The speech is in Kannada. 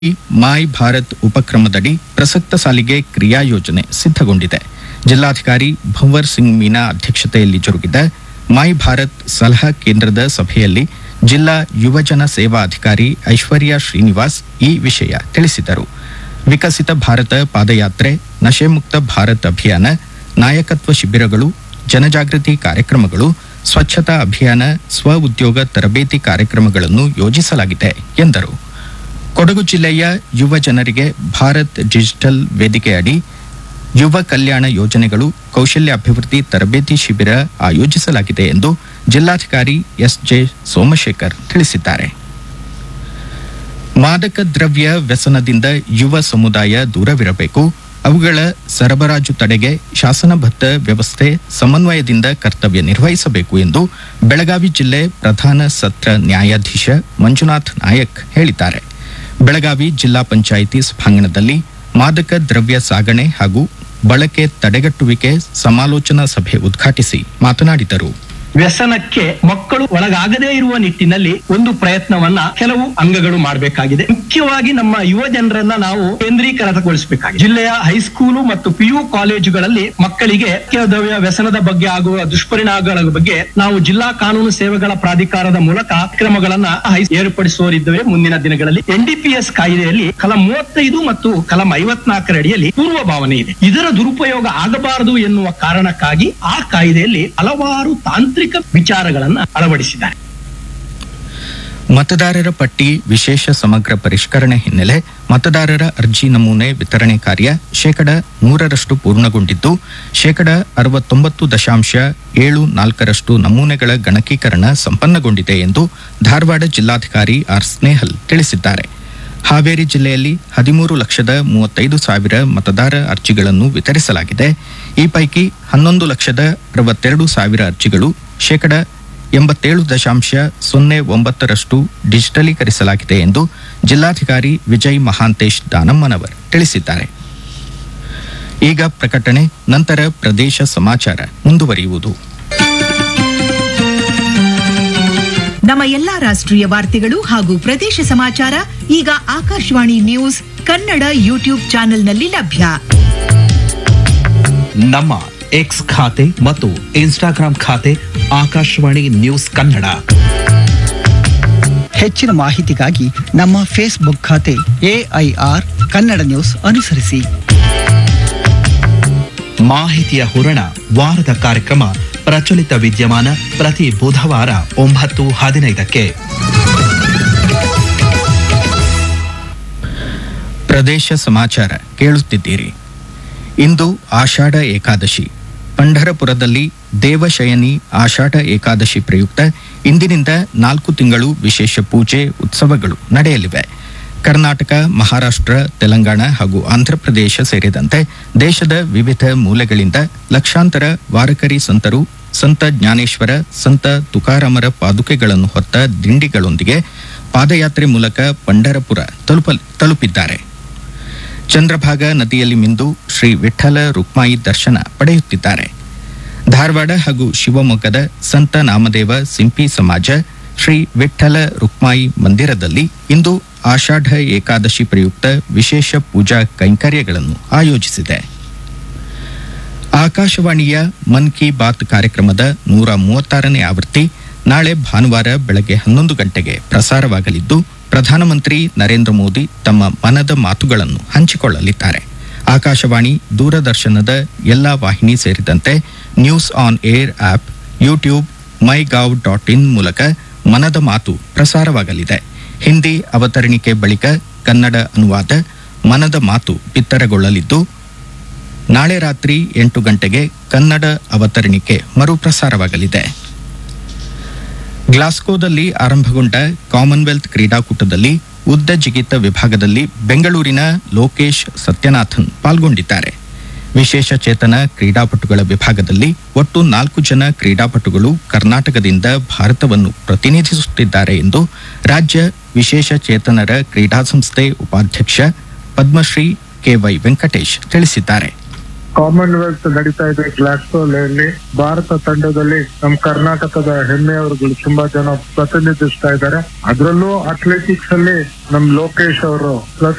ಮಾಯ್ ಭಾರತ್ ಉಪಕ್ರಮದಡಿ ಪ್ರಸಕ್ತ ಸಾಲಿಗೆ ಕ್ರಿಯಾ ಯೋಜನೆ ಸಿದ್ಧಗೊಂಡಿದೆ ಜಿಲ್ಲಾಧಿಕಾರಿ ಭಂವರ್ ಸಿಂಗ್ ಮೀನಾ ಅಧ್ಯಕ್ಷತೆಯಲ್ಲಿ ಜರುಗಿದ ಮಾಯ್ ಭಾರತ್ ಸಲಹಾ ಕೇಂದ್ರದ ಸಭೆಯಲ್ಲಿ ಜಿಲ್ಲಾ ಯುವಜನ ಸೇವಾ ಅಧಿಕಾರಿ ಐಶ್ವರ್ಯ ಶ್ರೀನಿವಾಸ್ ಈ ವಿಷಯ ತಿಳಿಸಿದರು ವಿಕಸಿತ ಭಾರತ ಪಾದಯಾತ್ರೆ ನಶೆಮುಕ್ತ ಭಾರತ್ ಅಭಿಯಾನ ನಾಯಕತ್ವ ಶಿಬಿರಗಳು ಜನಜಾಗೃತಿ ಕಾರ್ಯಕ್ರಮಗಳು ಸ್ವಚ್ಛತಾ ಅಭಿಯಾನ ಸ್ವ ಉದ್ಯೋಗ ತರಬೇತಿ ಕಾರ್ಯಕ್ರಮಗಳನ್ನು ಯೋಜಿಸಲಾಗಿದೆ ಎಂದರು ಕೊಡಗು ಜಿಲ್ಲೆಯ ಯುವ ಜನರಿಗೆ ಭಾರತ್ ಡಿಜಿಟಲ್ ವೇದಿಕೆಯಡಿ ಯುವ ಕಲ್ಯಾಣ ಯೋಜನೆಗಳು ಕೌಶಲ್ಯ ಅಭಿವೃದ್ಧಿ ತರಬೇತಿ ಶಿಬಿರ ಆಯೋಜಿಸಲಾಗಿದೆ ಎಂದು ಜಿಲ್ಲಾಧಿಕಾರಿ ಎಸ್ಜೆ ಸೋಮಶೇಖರ್ ತಿಳಿಸಿದ್ದಾರೆ ಮಾದಕ ದ್ರವ್ಯ ವ್ಯಸನದಿಂದ ಯುವ ಸಮುದಾಯ ದೂರವಿರಬೇಕು ಅವುಗಳ ಸರಬರಾಜು ತಡೆಗೆ ಶಾಸನಬದ್ಧ ವ್ಯವಸ್ಥೆ ಸಮನ್ವಯದಿಂದ ಕರ್ತವ್ಯ ನಿರ್ವಹಿಸಬೇಕು ಎಂದು ಬೆಳಗಾವಿ ಜಿಲ್ಲೆ ಪ್ರಧಾನ ಸತ್ರ ನ್ಯಾಯಾಧೀಶ ಮಂಜುನಾಥ್ ನಾಯಕ್ ಹೇಳಿದ್ದಾರೆ ಬೆಳಗಾವಿ ಜಿಲ್ಲಾ ಪಂಚಾಯಿತಿ ಸಭಾಂಗಣದಲ್ಲಿ ಮಾದಕ ದ್ರವ್ಯ ಸಾಗಣೆ ಹಾಗೂ ಬಳಕೆ ತಡೆಗಟ್ಟುವಿಕೆ ಸಮಾಲೋಚನಾ ಸಭೆ ಉದ್ಘಾಟಿಸಿ ಮಾತನಾಡಿದರು ವ್ಯಸನಕ್ಕೆ ಮಕ್ಕಳು ಒಳಗಾಗದೇ ಇರುವ ನಿಟ್ಟಿನಲ್ಲಿ ಒಂದು ಪ್ರಯತ್ನವನ್ನ ಕೆಲವು ಅಂಗಗಳು ಮಾಡಬೇಕಾಗಿದೆ ಮುಖ್ಯವಾಗಿ ನಮ್ಮ ಯುವ ಜನರನ್ನ ನಾವು ಕೇಂದ್ರೀಕೃತಗೊಳಿಸಬೇಕಾಗಿದೆ ಜಿಲ್ಲೆಯ ಹೈಸ್ಕೂಲು ಮತ್ತು ಪಿಯು ಕಾಲೇಜುಗಳಲ್ಲಿ ಮಕ್ಕಳಿಗೆ ದ್ರವ್ಯ ವ್ಯಸನದ ಬಗ್ಗೆ ಆಗುವ ದುಷ್ಪರಿಣಾಮಗಳ ಬಗ್ಗೆ ನಾವು ಜಿಲ್ಲಾ ಕಾನೂನು ಸೇವೆಗಳ ಪ್ರಾಧಿಕಾರದ ಮೂಲಕ ಕ್ರಮಗಳನ್ನ ಹೈ- ಏರ್ಪಡಿಸುವರಿದ್ದೇವೆ ಮುಂದಿನ ದಿನಗಳಲ್ಲಿ ಎನ್ಡಿಪಿಎಸ್ ಕಾಯ್ದೆಯಲ್ಲಿ ಕಲಂ ಮೂವತ್ತೈದು ಮತ್ತು ಕಲಂ ಐವತ್ನಾಲ್ಕರ ಅಡಿಯಲ್ಲಿ ಪೂರ್ವ ಭಾವನೆ ಇದೆ ಇದರ ದುರುಪಯೋಗ ಆಗಬಾರದು ಎನ್ನುವ ಕಾರಣಕ್ಕಾಗಿ ಆ ಕಾಯ್ದೆಯಲ್ಲಿ ಹಲವಾರು ತಾಂತ್ರಿಕ ವಿಚಾರಗಳನ್ನ ಅಳವಡಿಸಿದ್ದಾರೆ ಮತದಾರರ ಪಟ್ಟಿ ವಿಶೇಷ ಸಮಗ್ರ ಪರಿಷ್ಕರಣೆ ಹಿನ್ನೆಲೆ ಮತದಾರರ ಅರ್ಜಿ ನಮೂನೆ ವಿತರಣೆ ಕಾರ್ಯ ಶೇಕಡ ನೂರರಷ್ಟು ಪೂರ್ಣಗೊಂಡಿದ್ದು ಶೇಕಡ ಅರವತ್ತೊಂಬತ್ತು ದಶಾಂಶ ಏಳು ನಾಲ್ಕರಷ್ಟು ನಮೂನೆಗಳ ಗಣಕೀಕರಣ ಸಂಪನ್ನಗೊಂಡಿದೆ ಎಂದು ಧಾರವಾಡ ಜಿಲ್ಲಾಧಿಕಾರಿ ಆರ್ ಸ್ನೇಹಲ್ ತಿಳಿಸಿದ್ದಾರೆ ಹಾವೇರಿ ಜಿಲ್ಲೆಯಲ್ಲಿ ಹದಿಮೂರು ಲಕ್ಷದ ಮೂವತ್ತೈದು ಸಾವಿರ ಮತದಾರ ಅರ್ಜಿಗಳನ್ನು ವಿತರಿಸಲಾಗಿದೆ ಈ ಪೈಕಿ ಹನ್ನೊಂದು ಲಕ್ಷದ ಅರವತ್ತೆರಡು ಸಾವಿರ ಅರ್ಜಿಗಳು ಶೇಕಡ ಎಂಬತ್ತೇಳು ದಶಾಂಶ ಸೊನ್ನೆ ಒಂಬತ್ತರಷ್ಟು ಡಿಜಿಟಲೀಕರಿಸಲಾಗಿದೆ ಎಂದು ಜಿಲ್ಲಾಧಿಕಾರಿ ವಿಜಯ್ ಮಹಾಂತೇಶ್ ದಾನಮ್ಮನವರ್ ತಿಳಿಸಿದ್ದಾರೆ ಈಗ ಪ್ರಕಟಣೆ ನಂತರ ಪ್ರದೇಶ ಸಮಾಚಾರ ಮುಂದುವರಿಯುವುದು ನಮ್ಮ ಎಲ್ಲಾ ರಾಷ್ಟ್ರೀಯ ವಾರ್ತೆಗಳು ಹಾಗೂ ಪ್ರದೇಶ ಸಮಾಚಾರ ಈಗ ಆಕಾಶವಾಣಿ ನ್ಯೂಸ್ ಕನ್ನಡ ಯೂಟ್ಯೂಬ್ ಚಾನೆಲ್ನಲ್ಲಿ ಲಭ್ಯ ನಮ್ಮ ಎಕ್ಸ್ ಖಾತೆ ಮತ್ತು ಇನ್ಸ್ಟಾಗ್ರಾಂ ಖಾತೆ ಆಕಾಶವಾಣಿ ನ್ಯೂಸ್ ಕನ್ನಡ ಹೆಚ್ಚಿನ ಮಾಹಿತಿಗಾಗಿ ನಮ್ಮ ಫೇಸ್ಬುಕ್ ಖಾತೆ ಎಐಆರ್ ಕನ್ನಡ ನ್ಯೂಸ್ ಅನುಸರಿಸಿ ಮಾಹಿತಿಯ ಹೂರಣ ವಾರದ ಕಾರ್ಯಕ್ರಮ ಪ್ರಚಲಿತ ವಿದ್ಯಮಾನ ಪ್ರತಿ ಬುಧವಾರ ಒಂಬತ್ತು ಹದಿನೈದಕ್ಕೆ ಪ್ರದೇಶ ಸಮಾಚಾರ ಕೇಳುತ್ತಿದ್ದೀರಿ ಇಂದು ಆಷಾಢ ಏಕಾದಶಿ ಪಂಢರಪುರದಲ್ಲಿ ದೇವಶಯನಿ ಆಷಾಢ ಏಕಾದಶಿ ಪ್ರಯುಕ್ತ ಇಂದಿನಿಂದ ನಾಲ್ಕು ತಿಂಗಳು ವಿಶೇಷ ಪೂಜೆ ಉತ್ಸವಗಳು ನಡೆಯಲಿವೆ ಕರ್ನಾಟಕ ಮಹಾರಾಷ್ಟ್ರ ತೆಲಂಗಾಣ ಹಾಗೂ ಆಂಧ್ರಪ್ರದೇಶ ಸೇರಿದಂತೆ ದೇಶದ ವಿವಿಧ ಮೂಲೆಗಳಿಂದ ಲಕ್ಷಾಂತರ ವಾರಕರಿ ಸಂತರು ಸಂತ ಜ್ಞಾನೇಶ್ವರ ಸಂತ ತುಕಾರಾಮರ ಪಾದುಕೆಗಳನ್ನು ಹೊತ್ತ ದಿಂಡಿಗಳೊಂದಿಗೆ ಪಾದಯಾತ್ರೆ ಮೂಲಕ ಪಂಢರಪುರ ತಲುಪ ತಲುಪಿದ್ದಾರೆ ಚಂದ್ರಭಾಗ ನದಿಯಲ್ಲಿ ಮಿಂದು ಶ್ರೀ ವಿಠ್ಠಲ ರುಕ್ಮಾಯಿ ದರ್ಶನ ಪಡೆಯುತ್ತಿದ್ದಾರೆ ಧಾರವಾಡ ಹಾಗೂ ಶಿವಮೊಗ್ಗದ ಸಂತ ನಾಮದೇವ ಸಿಂಪಿ ಸಮಾಜ ಶ್ರೀ ವಿಠ್ಠಲ ರುಕ್ಮಾಯಿ ಮಂದಿರದಲ್ಲಿ ಇಂದು ಆಷಾಢ ಏಕಾದಶಿ ಪ್ರಯುಕ್ತ ವಿಶೇಷ ಪೂಜಾ ಕೈಂಕರ್ಯಗಳನ್ನು ಆಯೋಜಿಸಿದೆ ಆಕಾಶವಾಣಿಯ ಮನ್ ಕಿ ಬಾತ್ ಕಾರ್ಯಕ್ರಮದ ನೂರ ಮೂವತ್ತಾರನೇ ಆವೃತ್ತಿ ನಾಳೆ ಭಾನುವಾರ ಬೆಳಗ್ಗೆ ಹನ್ನೊಂದು ಗಂಟೆಗೆ ಪ್ರಸಾರವಾಗಲಿದ್ದು ಪ್ರಧಾನಮಂತ್ರಿ ನರೇಂದ್ರ ಮೋದಿ ತಮ್ಮ ಮನದ ಮಾತುಗಳನ್ನು ಹಂಚಿಕೊಳ್ಳಲಿದ್ದಾರೆ ಆಕಾಶವಾಣಿ ದೂರದರ್ಶನದ ಎಲ್ಲಾ ವಾಹಿನಿ ಸೇರಿದಂತೆ news on air app YouTube my gov dot in ಮೂಲಕ ಮನದ ಮಾತು ಪ್ರಸಾರವಾಗಲಿದೆ ಹಿಂದಿ ಅವತರಣಿಕೆ ಬಳಿಕ ಕನ್ನಡ ಅನುವಾದ ಮನದ ಮಾತು ಬಿತ್ತರಗೊಳ್ಳಲಿದ್ದು ನಾಳೆ ರಾತ್ರಿ ಎಂಟು ಗಂಟೆಗೆ ಕನ್ನಡ ಅವತರಣಿಕೆ ಮರುಪ್ರಸಾರವಾಗಲಿದೆ ಗ್ಲಾಸ್ಕೋದಲ್ಲಿ ಆರಂಭಗೊಂಡ ಕಾಮನ್ವೆಲ್ತ್ ಕ್ರೀಡಾಕೂಟದಲ್ಲಿ ಉದ್ದ ಜಿಗಿತ ವಿಭಾಗದಲ್ಲಿ ಬೆಂಗಳೂರಿನ ಲೋಕೇಶ್ ಸತ್ಯನಾಥನ್ ಪಾಲ್ಗೊಂಡಿದ್ದಾರೆ ವಿಶೇಷ ಚೇತನ ಕ್ರೀಡಾಪಟುಗಳ ವಿಭಾಗದಲ್ಲಿ ಒಟ್ಟು ನಾಲ್ಕು ಜನ ಕ್ರೀಡಾಪಟುಗಳು ಕರ್ನಾಟಕದಿಂದ ಭಾರತವನ್ನು ಪ್ರತಿನಿಧಿಸುತ್ತಿದ್ದಾರೆ ಎಂದು ರಾಜ್ಯ ವಿಶೇಷ ಚೇತನರ ಕ್ರೀಡಾ ಸಂಸ್ಥೆ ಉಪಾಧ್ಯಕ್ಷ ಪದ್ಮಶ್ರೀ ಕೆವೈ ವೆಂಕಟೇಶ್ ತಿಳಿಸಿದ್ದಾರೆ ಕಾಮನ್ವೆಲ್ತ್ ನಡೀತಾ ಇದೆ ಗ್ಲಾಸ್ಗೋಲೆಯಲ್ಲಿ ಭಾರತ ತಂಡದಲ್ಲಿ ನಮ್ಮ ಕರ್ನಾಟಕದ ಹೆಮ್ಮೆಯವರುಗಳು ತುಂಬಾ ಜನ ಪ್ರತಿನಿಧಿಸ್ತಾ ಇದ್ದಾರೆ ಅದರಲ್ಲೂ ಅಥ್ಲೆಟಿಕ್ಸ್ ಅಲ್ಲಿ ನಮ್ ಲೋಕೇಶ್ ಅವರು